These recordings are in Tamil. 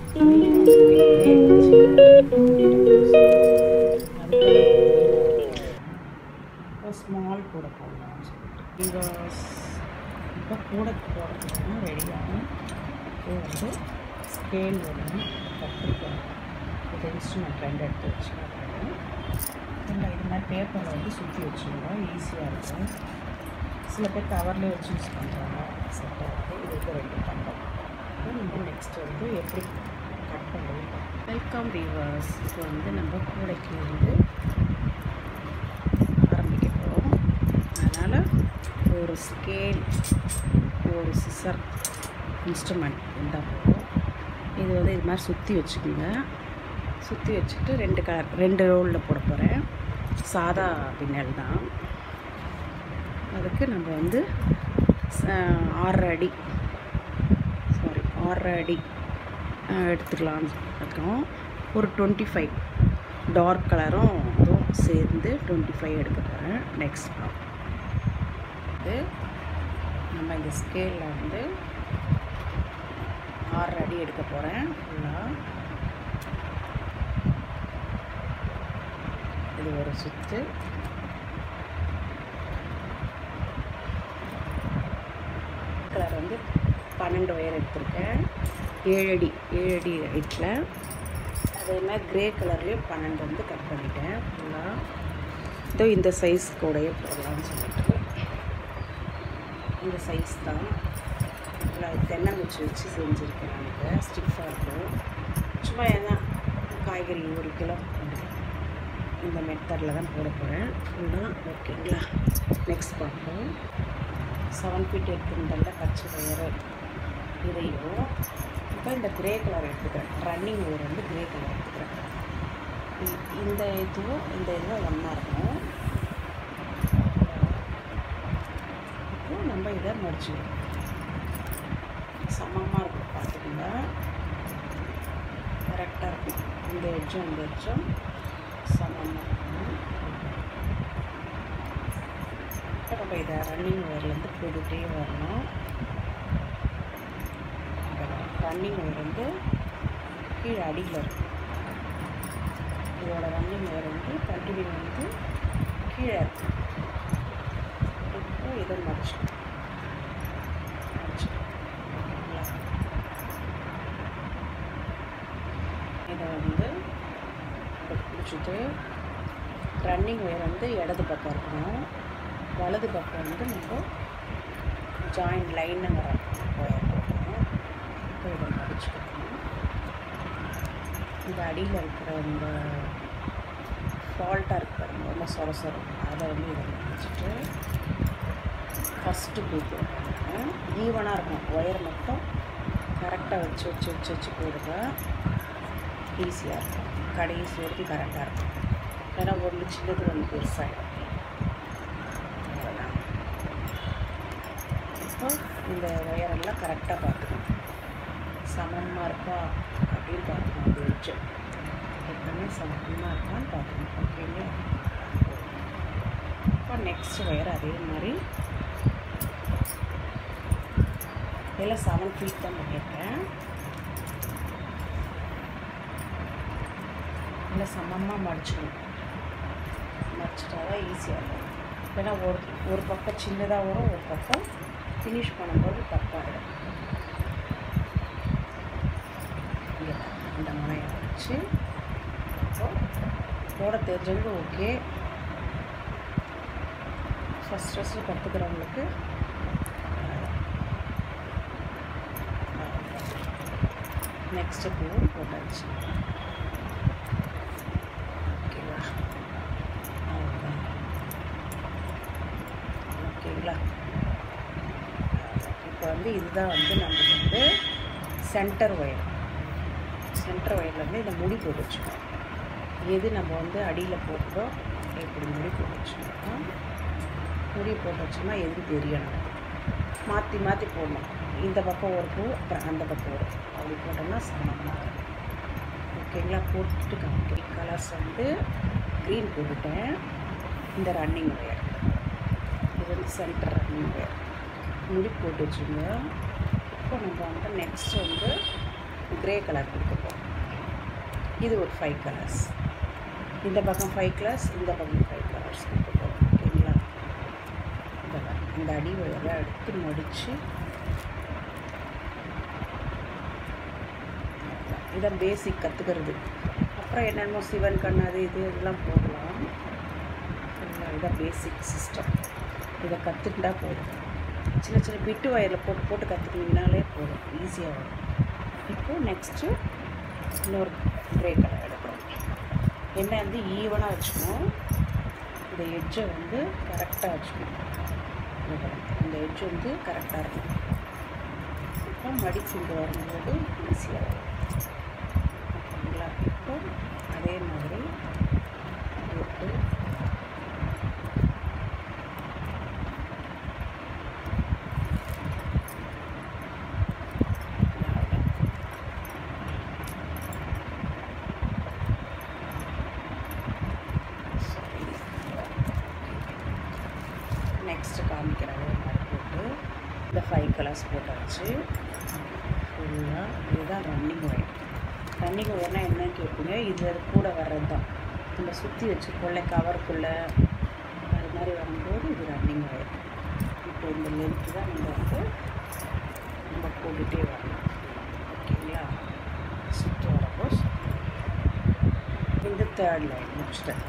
ஸ்மால் கூட போடலாம்னு சொல்லிட்டு இப்போ இப்போ கூட போடுறதுக்கு ரெடியாகும் இது வந்து ஸ்கேல் ஒன்று கத்திரிக்காய் இது இன்ஸ்ட்ருமெண்ட் ரெண்டு எடுத்து வச்சுக்கிறேன் இல்லை இது மாதிரி பேப்பரில் வந்து சுற்றி வச்சுருந்தோம் ஈஸியாக இருக்கும் சில பேர் கவர்லேயே வச்சு யூஸ் பண்ணுறாங்க செட் ஆகுது இதுக்கு ரெண்டு பண்ணுறோம் நம்ம நெக்ஸ்ட் வந்து எப்படி கட் பண்ணுறது வெல்கம் வீவர்ஸ் இப்போ வந்து நம்ம கூடைக்கு வந்து ஆரம்பிக்க போகிறோம் அதனால் ஒரு ஸ்கேல் ஒரு சிசர் இன்ஸ்ட்ருமெண்ட் இருந்தால் போதும் இது வந்து இது மாதிரி சுற்றி வச்சுக்கோங்க சுற்றி வச்சுட்டு ரெண்டு கலர் ரெண்டு ரோலில் போட போகிறேன் சாதா பின்னல் தான் அதுக்கு நம்ம வந்து ச- ஆறரை அடி சாரி ஆறரை அடி அஹ், எடுத்துக்கலாம்னு இருக்கோம் ஒரு டுவெண்ட்டி ஃபைவ் டார்க் கலரும் இதுவும் சேர்ந்து டுவெண்ட்டி ஃபைவ் எடுக்க போகிறேன் நெக்ஸ்ட் இது நம்ம இந்த ஸ்கேலில் வந்து ஆறு அடி எடுக்க போகிறேன் ஃபுல்லாக இது ஒரு சுத்து கலர் வந்து பன்னெண்டு ஒயர் எடுத்திருக்கேன் ஏழு அடி ஏழு அடி ஹைட்டில் அதே மாதிரி கிரே கலர்லேயும் பன்னெண்டு வந்து கட் பண்ணிட்டேன் ஃபுல்லாக இதோ இந்த சைஸ் கூடயே போடலாம்னு சொல்லிட்டு இந்த சைஸ் தான் இதில் தென்னங்குச்சி வச்சு செஞ்சுருக்கேன் எனக்கு ஸ்டிஃபாக இருக்கும் சும்மா என்ன காய்கறி ஒரு கிலோ இந்த மெத்தடில் தான் போட போகிறேன் ஃபுல்லாக ஓகேங்களா நெக்ஸ்ட் பார்ப்போம் செவன் ஃபீட் எடுத்துருந்தல பச்சை வயரு இதையும் இப்போ இந்த கிரே கலர் எடுத்துக்கிறேன் ரன்னிங் ஒயர் வந்து கிரே கலர் எடுத்துக்கிறேன் இ- இந்த இதுவும் இந்த இதுவும் ஒன்றா இருக்கும் இப்போ நம்ம இதை மடிச்சுக்கிறோம் சமமாக இருக்கும் பார்த்துக்கோங்க கரெக்டாக இருக்கும் இந்த எட்ஜும் இந்த எட்ஜும் சமமாக இருக்கும் இப்போ நம்ம இதை ரன்னிங் ஒயர்லேருந்து போட்டுகிட்டே வரணும் ரன்னிங் ஒயர் வந்து கீழே அடியில் இருக்கும் இதோட ரன்னிங் ஒயர் வந்து கண்டினியூ வந்து கீழே இருக்கும் இப்போ இதை மடிச்சு மடிச்சு இதை வந்து பிடிச்சிட்டு ரன்னிங் ஒயர் வந்து இடது பக்கம் இருக்கணும் வலது பக்கம் வந்து நம்ம ஜாயின் லைனுங்கிற ஒயர் போடணும் இப்போ இதை மடிச்சுக்கணும் இந்த அடியில் இருக்கிற இந்த ஃபால்ட்டாக இருக்கு பாருங்க ரொம்ப சொர சொரம் அதை வந்து இதை மடிச்சுட்டு ஃபஸ்ட்டு குரூப் ஈவனாக இருக்கும் ஒயர் மட்டும் கரெக்டாக வச்சு வச்சு வச்சு வச்சு போடுங்க ஈஸியாக இருக்கும் கடைசி வரைக்கும் கரெக்டாக இருக்கும் ஏன்னா ஒன்று சின்னது ஒன்று பெருசாகிடும் அவ்வளோதான் இப்போ இந்த ஒயரெல்லாம் கரெக்டாக பார்த்துக்கணும் சமமாக இருக்கா அப்படின்னு பார்க்கணும் அது வச்சு எப்பவுமே சமமாக இருக்கான்னு பார்க்கணும் ஓகேங்களா இப்போ நெக்ஸ்ட் ஒயர் அதே மாதிரி இதில் செவன் ஃபீட் தான் பண்ணியிருக்கேன் இல்லை சமமாக மடிச்சிக்கணும் மடிச்சிட்டா தான் ஈஸியாக இருக்கும் ஏன்னா ஒரு ஒரு பக்கம் சின்னதாக வரும் ஒரு பக்கம் ஃபினிஷ் பண்ணும்போது தப்பாகிடும் இங்கே இந்த முனையை வச்சு இப்போ போட தெரிஞ்சவங்க ஓகே ஃபஸ்ட் ஃபஸ்ட்டு கற்றுக்கிறவங்களுக்கு நெக்ஸ்ட்டு பூவும் போட்டாச்சு ஓகேவா அவ்வளோதான் ஓகேங்களா இப்போ வந்து இதுதான் வந்து நமக்கு வந்து சென்டர் ஒயர் சென்டர் ஒயரில் வந்து இந்த முடி போட்டு வச்சுக்கோம் எது நம்ம வந்து அடியில் போட்டதோ இப்படி முடி போட்டு வச்சுக்கோம் முடி போட்டு வச்சோம்னா எதுக்கு தெரியணும் மாற்றி மாற்றி போடணும் இந்த பக்கம் ஒரு பூ அப்புறம் அந்த பக்கம் ஒரு பூ. அப்படி போட்டோம்னா சமமாக இருக்கும் ஓகேங்களா போட்டுட்டு காமிக்கிறேன் கலர்ஸ் வந்து க்ரீன் போட்டுட்டேன் இந்த ரன்னிங் ஒயர் இது வந்து சென்டர் ரன்னிங் ஒயர் முடி போட்டு வச்சுங்க இப்போ நம்ம வந்து நெக்ஸ்ட் வந்து கிரே கலர் கொடுக்க போகிறோம் இது ஒரு ஃபைவ் கலர்ஸ் இந்த பக்கம் ஃபைவ் கலர்ஸ் இந்த பக்கம் ஃபைவ் கலர்ஸ் ஓகேங்களா இந்த பாருங்க. இந்த அடி வயரை எடுத்து மடித்து இதான் பேசிக் கற்றுக்கிறது அப்புறம் என்னென்னமோ சிவன் கண் அது இது இதெல்லாம் போடலாம் சரிங்களா இதான் பேசிக் சிஸ்டம் இதை கற்றுக்கிட்டா போதும் சின்ன சின்ன பிட்டு வயரில் போட்டு போட்டு கற்றுக்கிங்கனாலே போதும் ஈஸியாக வரும் இப்போது நெக்ஸ்ட்டு இன்னொரு க்ரே கலர் எடுக்கிறோம் என்ன வந்து ஈவனாக வச்சுக்கணும் இந்த எட்ஜை வந்து கரெக்டாக வச்சுக்கணும் இங்க பாருங்க. இந்த எட்ஜ் வந்து கரெக்டாக இருக்கும் இப்போ மடிச்சு இங்கே வரும்போது ஈஸியாக வரும் ஓகேங்களா இப்போ அதே மாதிரி போட்டு நெக்ஸ்ட்டு காமிக்கிற அதே மாதிரி போட்டு இந்த ஃபைவ் கலர்ஸ் போட்டாச்சு ஃபுல்லாக இதுதான் ரன்னிங் ஒயர் ரன்னிங் ஒயர்னால் என்னன்னு கேட்பீங்க இது அது கூட வர்றது தான் நம்ம சுற்றி வச்சுருக்கோம்ல கவருக்குள்ளே அது மாதிரி வரும்போது இது ரன்னிங் ஒயர் இப்போ இந்த லென்த்து தான் நம்ம வந்து நம்ம போட்டுகிட்டே வரணும் ஓகேங்களா சுற்றி வரப்போ இந்த தேர்ட் லைன் முடிச்சிட்டேன்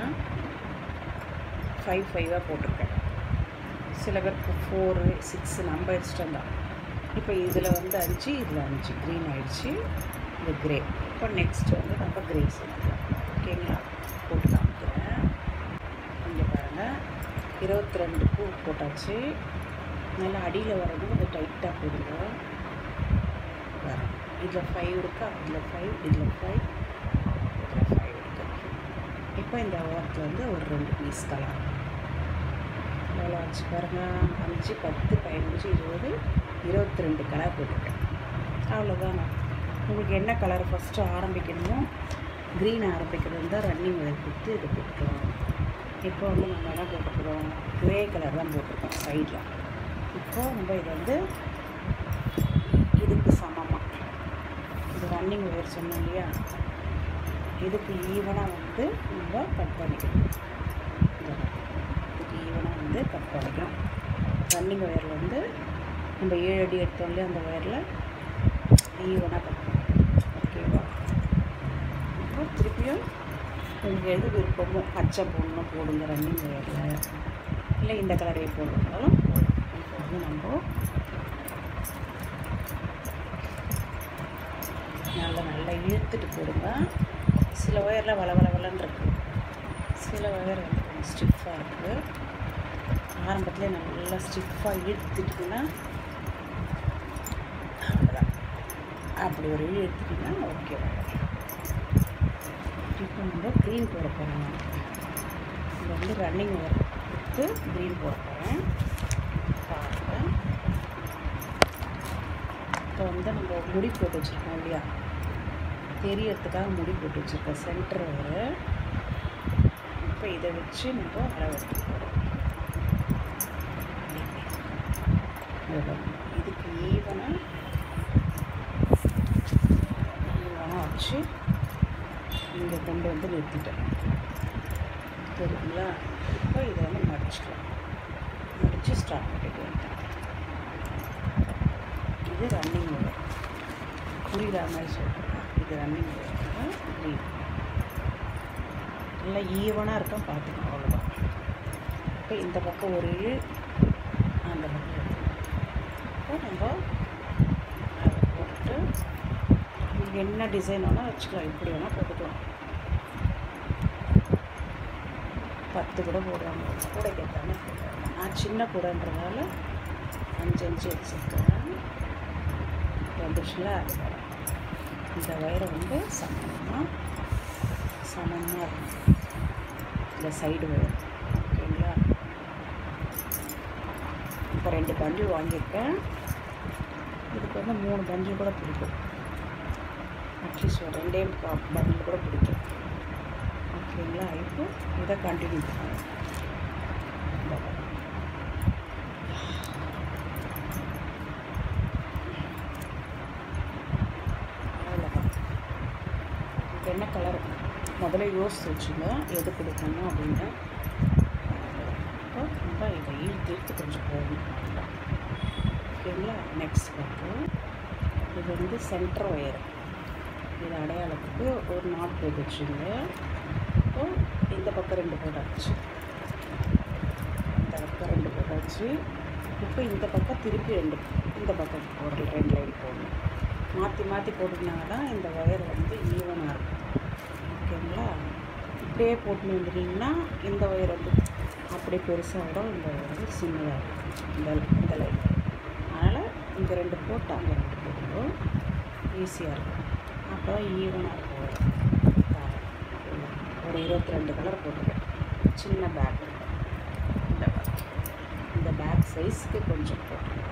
ஃபைவ் ஃபைவாக போட்டிருக்கேன் சில பேருக்கு ஃபோரு சிக்ஸு நம்ம இஷ்டம் தான் இப்போ இதில் வந்து அஞ்சு இதில் அஞ்சு க்ரீன் ஆயிடுச்சு இது கிரே இப்போ நெக்ஸ்ட் வந்து நம்ம கிரே சேர்த்துக்கலாம் ஓகேங்களா போட்டு காமிக்கிறேன் இங்கே பாருங்கள் இருபத்தி ரெண்டு பூ போட்டாச்சு நல்லா அடியில் வர்றது கொஞ்சம் டைட்டாக போடுங்க வரும் இதில் ஃபைவ் இருக்கா இதில் ஃபைவ் இதில் ஃபைவ் இதில் ஃபைவ் இருக்கு இப்போ இந்த ஓரத்தில் வந்து ஒரு ரெண்டு பீஸ் கலர் எவ்வளோ ஆச்சு பாருங்க அஞ்சு பத்து பதினஞ்சு இருபது இருபத்தி ரெண்டு கலர் போட்டிருக்கேன் அவ்வளோதாங்க உங்களுக்கு என்ன கலர் ஃபஸ்ட்டு ஆரம்பிக்கணுமோ க்ரீன் ஆரம்பிக்கிறது தான் ரன்னிங் ஒயர் கொடுத்து இது போட்டுக்கலாம் இப்போ வந்து நம்ம என்ன போட்டுக்கிறோம் க்ரே கலர் தான் போட்டிருக்கோம் சைடில் இப்போ நம்ம இது வந்து இதுக்கு சமமாக இது ரன்னிங் ஒயர் சொன்னோம் இல்லையா இதுக்கு ஈவனாக வந்து நம்ம கட் பண்ணிக்கணும் இந்த மாதிரி. இதுக்கு ஈவனாக வந்து கட் பண்ணிக்கணும் ரன்னிங் ஒயரில் வந்து நம்ம ஏழு அடி எடுத்தோம் இல்லையா அந்த ஒயரில் ஈவனாக கட் பண்ணணும் ஓகேவா இப்போ திருப்பியும் உங்களுக்கு எது விருப்பமோ பச்சை போடணும் போடுங்க ரன்னிங் ஒயரில் இல்லை இந்த கலரே போடுறதாலும் போடும் இப்போ வந்து நம்ம நல்லா நல்லா இழுத்துட்டு போடுங்க சில ஒயரில் வள வள வளன்னு இருக்கு சில ஒயர் வந்து கொஞ்சம் ஸ்டிஃபாக இருக்குது ஆரம்பத்தில் நல்லா ஸ்டிஃபாக இழுத்துட்டிங்கன்னா அவ்வளோதான் அப்படி ஒரு இழு எடுத்துட்டிங்கன்னா ஓகே இப்போ நம்ம க்ரீன் போட போகிறோம் இது வந்து ரன்னிங் ஒயர் கொடுத்து க்ரீன் போட போகிறேன் பாருங்கள் இப்போ வந்து நம்ம முடி போட்டு வச்சுருக்கோம் இல்லையா தெரியறதுக்காக முடி போட்டு வச்சுருக்கோம் சென்டர் ஒரு இப்போ இதை வச்சு நம்ம அளவு எடுத்து போடுறோம் இதை பாருங்க. இதுக்கு ஈவனாக ஈவனாக வச்சு இங்கே கொண்டு வந்து நிறுத்திட்டேன் தெரியுங்களா இப்போ இதை வந்து மடிச்சுக்கலாம் மடித்து ஸ்டார்ட் பண்ணிட்டு வந்துட்டேன் இது ரன்னிங் ஒயர் புரியுற மாதிரி சொல்கிறேன் இது ரன்னிங் ஒயர் க்ரீன் நல்லா ஈவனாக இருக்கும் பார்த்துக்கணும் அவ்வளோதான் இப்போ இந்த பக்கம் ஒரு இழு அந்த பக்கம் ஒரு இழு. இப்போ நம்ம அதை போட்டு உங்களுக்கு என்ன டிசைன் வேணால் வச்சுக்கலாம் எப்படி வேணால் போட்டுக்கலாம் பத்து கூட போடுவாங்க கூட கேட்டாங்க போடுவாங்க நான் சின்ன கூடன்றதால அஞ்சு அஞ்சு வச்சுருக்கேன் வந்துச்சுங்களா அது வரும். இந்த வயரை வந்து சமமாக சமமாக இருக்கும் இந்த சைடு வயர் ஓகேங்களா இப்போ ரெண்டு பண்டில் வாங்கியிருக்கேன் இதுக்கு வந்து மூணு பண்டில் கூட பிடிக்கும் அட்லீஸ்ட் ஒரு ரெண்டே பண்டில் கூட பிடிக்கும் ஓகேங்களா இப்போ இதை கண்டினியூ பண்ணுவோம் இந்த பாருங்க. அவ்வளோதான் என்ன கலர் முதல்ல யோசிச்சு வச்சுங்க எது கொடுக்கணும் அப்படின்னு இப்போ நம்ம இதை இழுத்து இழுத்து கொஞ்சம் போகணும் ஓகேங்களா நெக்ஸ்ட் பார்ப்போம் இது வந்து சென்டர் ஒயர் இது அடையாளத்துக்கு ஒரு நாட் போட்டு வச்சுங்க இப்போ இந்த பக்கம் ரெண்டு போட்டாச்சு இந்த பக்கம் ரெண்டு போட்டாச்சு இப்போ இந்த பக்கம் திருப்பி ரெண்டு இந்த பக்கம் ஒரு ரெண்டு லைன் போடணும் மாற்றி மாற்றி போட்டுக்கினாங்க தான் இந்த ஒயர் வந்து ஈவனாக இருக்கும் ஓகேங்களா இப்படியே போட்டுன்னு வந்துட்டிங்கன்னா இந்த ஒயர் வந்து அப்படியே பெருசாக விடும் இந்த ஒயர் வந்து சின்னதாக இருக்கும் இந்த இந்த லைன் அதனால் இங்கே ரெண்டு போட்டு அங்கே ரெண்டு போட்டுக்கோ ஈஸியாக இருக்கும் அப்போ ஈவனாக இருக்கும் ஒயர் ஒரு இருபத்தி ரெண்டு கலர் போட்டுருக்கேன் சின்ன பேக் இந்த bag. இந்த பேக் சைஸ்க்கு கொஞ்சம் போட்டுருக்கேன்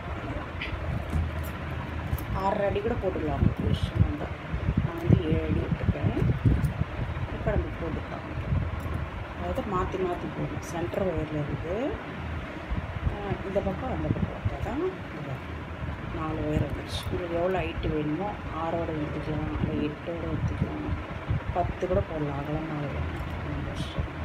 ஆறரை அடி கூட போட்டுக்கலாம் விஷயம் வந்தால் நான் வந்து ஏழு அடி விட்டுருக்கேன் இப்போ நம்ம போட்டுக்கலாம் அதாவது மாற்றி மாற்றி போடணும் சென்டர் ஒயரில் இருந்து ஆஹ், இந்த பக்கம் அந்த பக்கம் வந்தால் தான் இந்த நாலு ஒயர் வந்துடுச்சு உங்களுக்கு எவ்வளோ ஹைட்டு வேணுமோ ஆறோட எடுத்துக்கலாம் இல்லை எட்டோட எடுத்துக்கலாம் பத்து கூட போடலாம் அகலமாக வேணும் ரொம்ப இஷ்டம்